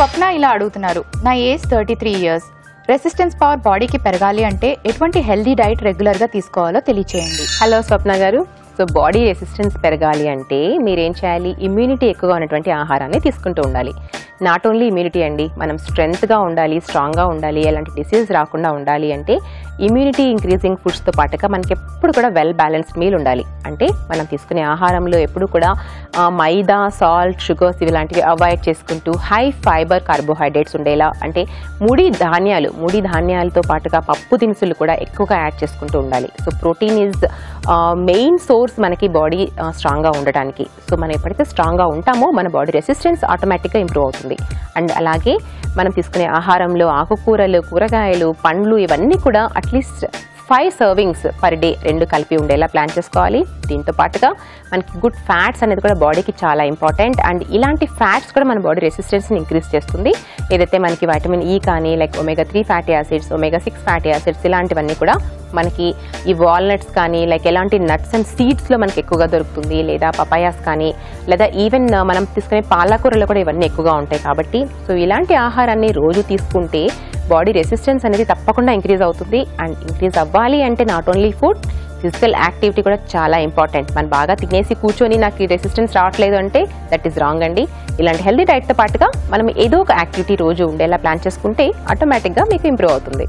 స్వప్న ఇలా అడుగుతున్నారు నా age thirty three years resistance power బాడీకి పెరగాలి అంటే ఎటువంటి హెల్దీ డైట్ రెగ్యులర్గా తీసుకోవాలో తెలియచేయండి హలో స్వప్న గారు సో బాడీ రెసిస్టెన్స్ పెరగాలి అంటే మీరేం చేయాలి ఇమ్యూనిటీ ఎక్కువగా ఉన్నటువంటి ఆహారాన్ని తీసుకుంటూ ఉండాలి నాట్ ఓన్లీ ఇమ్యూనిటీ అండి మనం స్ట్రెంగ్త్గా ఉండాలి స్ట్రాంగ్గా ఉండాలి ఎలాంటి డిసీజ్ రాకుండా ఉండాలి అంటే ఇమ్యూనిటీ ఇంక్రీజింగ్ ఫుడ్స్తో పాటుగా మనకి ఎప్పుడు కూడా వెల్ బ్యాలెన్స్డ్ మీల్ ఉండాలి అంటే మనం తీసుకునే ఆహారంలో ఎప్పుడు కూడా ఆ, మైదా సాల్ట్ షుగర్స్ ఇలాంటివి అవాయిడ్ చేసుకుంటూ హై ఫైబర్ కార్బోహైడ్రేట్స్ ఉండేలా అంటే ముడి ధాన్యాలు ముడి ధాన్యాలతో పాటుగా పప్పు దినుసులు కూడా ఎక్కువగా యాడ్ చేసుకుంటూ ఉండాలి so protein is main source మనకి బాడీ స్ట్రాంగ్గా ఉండటానికి సో మనం ఎప్పుడైతే స్ట్రాంగ్గా ఉంటామో మన బాడీ రెసిస్టెన్స్ ఆటోమేటిక్గా ఇంప్రూవ్ అవుతుంది అండ్ అలాగే మనం తీసుకునే ఆహారంలో ఆకుకూరలు కూరగాయలు పండ్లు ఇవన్నీ కూడా at least five servings per day రెండు కలిపి ఉండేలా ప్లాన్ చేసుకోవాలి దీంతో పాటుగా మనకి గుడ్ ఫ్యాట్స్ అనేది కూడా బాడీకి చాలా ఇంపార్టెంట్ అండ్ ఇలాంటి ఫ్యాట్స్ కూడా మన బాడీ రెసిస్టెన్స్ని ఇంక్రీజ్ చేస్తుంది ఏదైతే మనకి వైటమిన్ ఈ కానీ like omega three fatty acids omega six fatty acids ఇలాంటివన్నీ కూడా మనకి ఈ వాల్నట్స్ కానీ లైక్ ఎలాంటి నట్స్ అండ్ సీడ్స్లో మనకి ఎక్కువగా దొరుకుతుంది లేదా పపాయాస్ కానీ లేదా ఈవెన్ మనం తీసుకునే పాలకూరలో కూడా ఇవన్నీ ఎక్కువగా ఉంటాయి కాబట్టి సో ఇలాంటి ఆహారాన్ని రోజు తీసుకుంటే బాడీ రెసిస్టెన్స్ అనేది తప్పకుండా ఇంక్రీజ్ అవుతుంది అండ్ ఇంక్రీజ్ అవ్వాలి అంటే not only food physical activity కూడా చాలా ఇంపార్టెంట్ మనం బాగా తినేసి కూర్చొని నాకు ఈ రెసిస్టెన్స్ రావట్లేదు అంటే దట్ ఈస్ రాంగ్ అండి ఇలాంటి హెల్తీ డైట్తో పాటుగా మనం ఏదో ఒక యాక్టివిటీ రోజు ఉండేలా ప్లాన్ చేసుకుంటే ఆటోమేటిక్గా మీకు ఇంప్రూవ్ అవుతుంది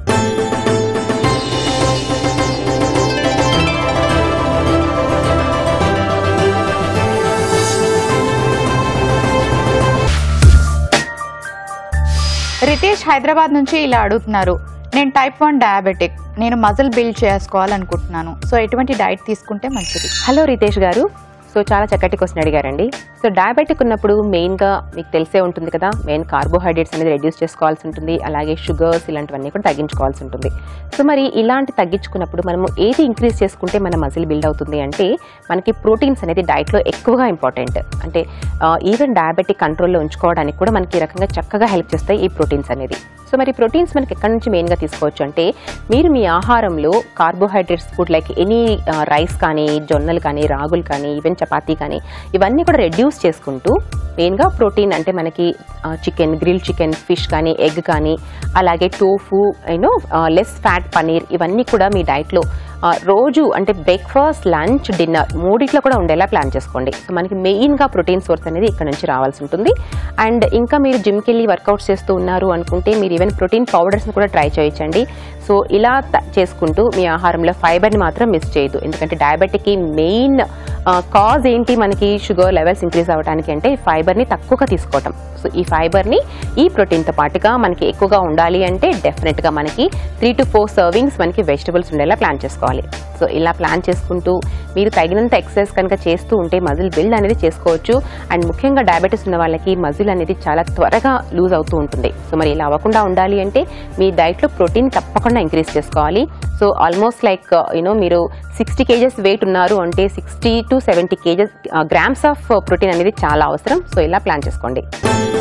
రితేష్ హైదరాబాద్ నుంచి ఇలా అడుగుతున్నారు నేను టైప్ వన్ డయాబెటిక్ నేను మజిల్ బిల్డ్ చేసుకోవాలనుకుంటున్నాను సో ఎటువంటి డైట్ తీసుకుంటే మంచిది హలో రితేష్ గారు సో చాలా చక్కటి క్వశ్చన్ అడిగారండి సో డయాబెటిక్ ఉన్నప్పుడు మెయిన్గా మీకు తెలిసే ఉంటుంది కదా మెయిన్ కార్బోహైడ్రేట్స్ అనేది రెడ్యూస్ చేసుకోవాల్సి ఉంటుంది అలాగే షుగర్స్ ఇలాంటివన్నీ కూడా తగ్గించుకోవాల్సి ఉంటుంది సో మరి ఇలాంటి తగ్గించుకున్నప్పుడు మనము ఏది ఇంక్రీజ్ చేసుకుంటే మన మజిల్ బిల్డ్ అవుతుంది అంటే మనకి ప్రోటీన్స్ అనేది డైట్లో ఎక్కువగా ఇంపార్టెంట్ అంటే ఈవెన్ డయాబెటిక్ కంట్రోల్లో ఉంచుకోవడానికి కూడా మనకి ఈ రకంగా చక్కగా హెల్ప్ చేస్తాయి ఈ ప్రోటీన్స్ అనేది సో మరి ప్రోటీన్స్ మనకి ఎక్కడి నుంచి మెయిన్గా తీసుకోవచ్చు అంటే మీరు మీ ఆహారంలో carbohydrates food like any rice కానీ జొన్నలు కానీ రాగులు కానీ ఈవెన్ చపాతీ కానీ ఇవన్నీ కూడా రెడ్యూస్ చేసుకుంటూ మెయిన్గా ప్రోటీన్ అంటే మనకి చికెన్ గ్రిల్ చికెన్ ఫిష్ కానీ ఎగ్ కానీ అలాగే tofu you know less fat paneer ఇవన్నీ కూడా మీ డైట్లో రోజు అంటే బ్రేక్ఫాస్ట్ లంచ్ డిన్నర్ మూడిట్లో కూడా ఉండేలా ప్లాన్ చేసుకోండి సో మనకి మెయిన్గా ప్రోటీన్ సోర్స్ అనేది ఇక్కడ నుంచి రావాల్సి ఉంటుంది అండ్ ఇంకా మీరు జిమ్కి వెళ్ళి వర్కౌట్స్ చేస్తూ ఉన్నారు అనుకుంటే మీరు ఈవెన్ ప్రోటీన్ పౌడర్స్ని కూడా ట్రై చేయొచ్చండి సో ఇలా త- చేసుకుంటూ మీ ఆహారంలో ఫైబర్ని మాత్రం మిస్ చేయదు ఎందుకంటే డయాబెటిక్కి మెయిన్ కాజ్ ఏంటి మనకి షుగర్ లెవెల్స్ ఇంక్రీజ్ అవ్వడానికి అంటే ఈ ఫైబర్ని తక్కువగా తీసుకోవటం సో ఈ ఫైబర్ని ఈ ప్రోటీన్తో పాటుగా మనకి ఎక్కువగా ఉండాలి అంటే డెఫినెట్గా మనకి త్రీ టు ఫోర్ సర్వింగ్స్ మనకి వెజిటబుల్స్ ఉండేలా ప్లాన్ చేసుకోవాలి సో ఇలా ప్లాన్ చేసుకుంటూ మీరు తగినంత ఎక్సర్సైజ్ కనుక చేస్తూ ఉంటే మజిల్ బిల్డ్ అనేది చేసుకోవచ్చు అండ్ ముఖ్యంగా డయాబెటీస్ ఉన్న వాళ్ళకి మజిల్ అనేది చాలా త్వరగా లూజ్ అవుతూ ఉంటుంది సో మరి ఇలా అవ్వకుండా ఉండాలి అంటే మీ డైట్లో ప్రోటీన్ తప్పకుండా ఇంక్రీజ్ చేసుకోవాలి సో ఆల్మోస్ట్ లైక్ యూనో మీరు సిక్స్టీ కేజెస్ వెయిట్ ఉన్నారు అంటే sixty to seventy kgs grams of protein అనేది చాలా అవసరం సో ఇలా ప్లాన్ చేసుకోండి